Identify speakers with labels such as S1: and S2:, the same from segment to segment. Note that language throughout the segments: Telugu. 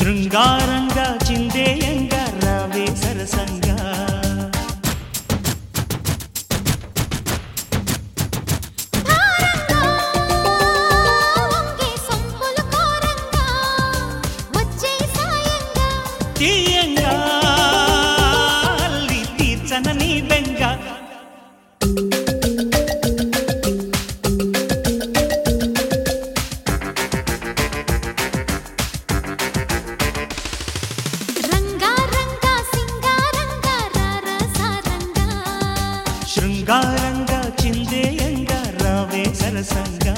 S1: శృంగారంగా చిందేయంగా రావే సరసంగా
S2: భారంగా వంగే సొంపులు కోరంగా వచ్చే సాయంగా
S1: తీయంగా అల్లి తీర్చన నీ బెంగ
S2: రంగా రంగా సింగారంగా రారసారంగా
S1: శృంగారంగా చిందేయంగా రావే సరసంగా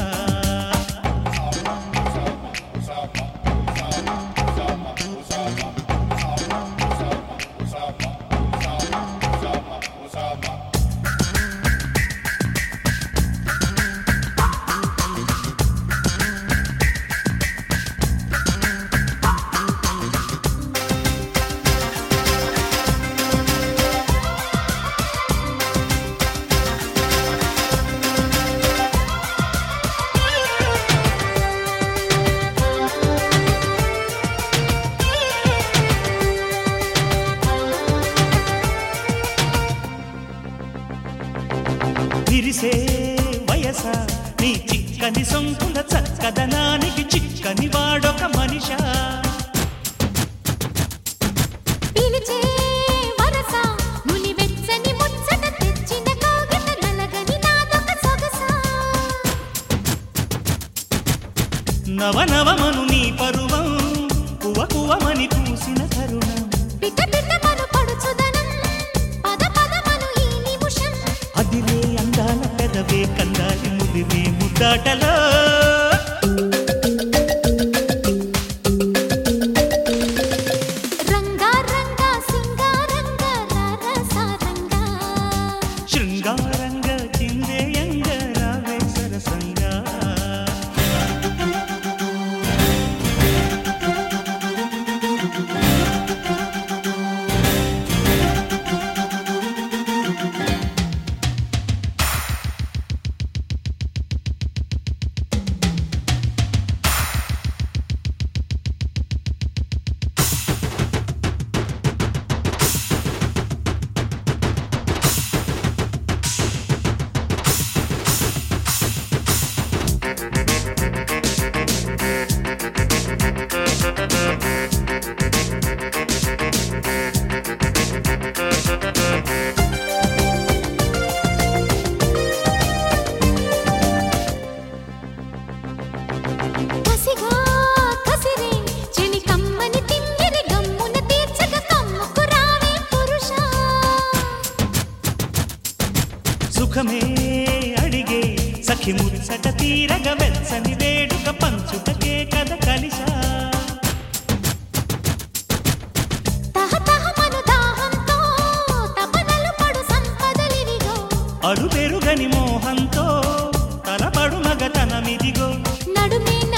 S1: విరిసే వయస నీ చిక్కని సొంపుల చక్కదనానికి చిక్కని వాడొక మనిషా
S2: పిలిచే వరస ముని వెచ్చని ముచ్చట తెచ్చిన కోగిట నలగని నాదొక సొగసా
S1: నవనవమను నీ పరువం కువ కువమని పూసిన తరుణం
S2: పిట పిట మను పడుచుదనం పద పదమను ఈ నిమిషం
S1: అదిరే అందాల పెదవే కందాలి ముదిరే ముద్దాటలో
S2: రంగా రంగా సింగారంగా రారసారంగా
S1: శృంగారంగా చిందేయంగా రావే సరసంగా
S2: కసిగా కసిరే చెలి కమ్మని తిమ్మిరి గమ్మున తీర్చక కమ్ముకు రావే పురుషా
S1: సుఖమే అడిగే సఖి ముచ్చట తీరగ వెచ్చని వేడుక పంచుటకే కథ కలిసా
S2: తహ తహ మను దాహంతో తపనలు పడు సంపదలివిగో
S1: అడు పెరుగని మోహంతో తలపడు మగతనమిదిగో
S2: నడుమే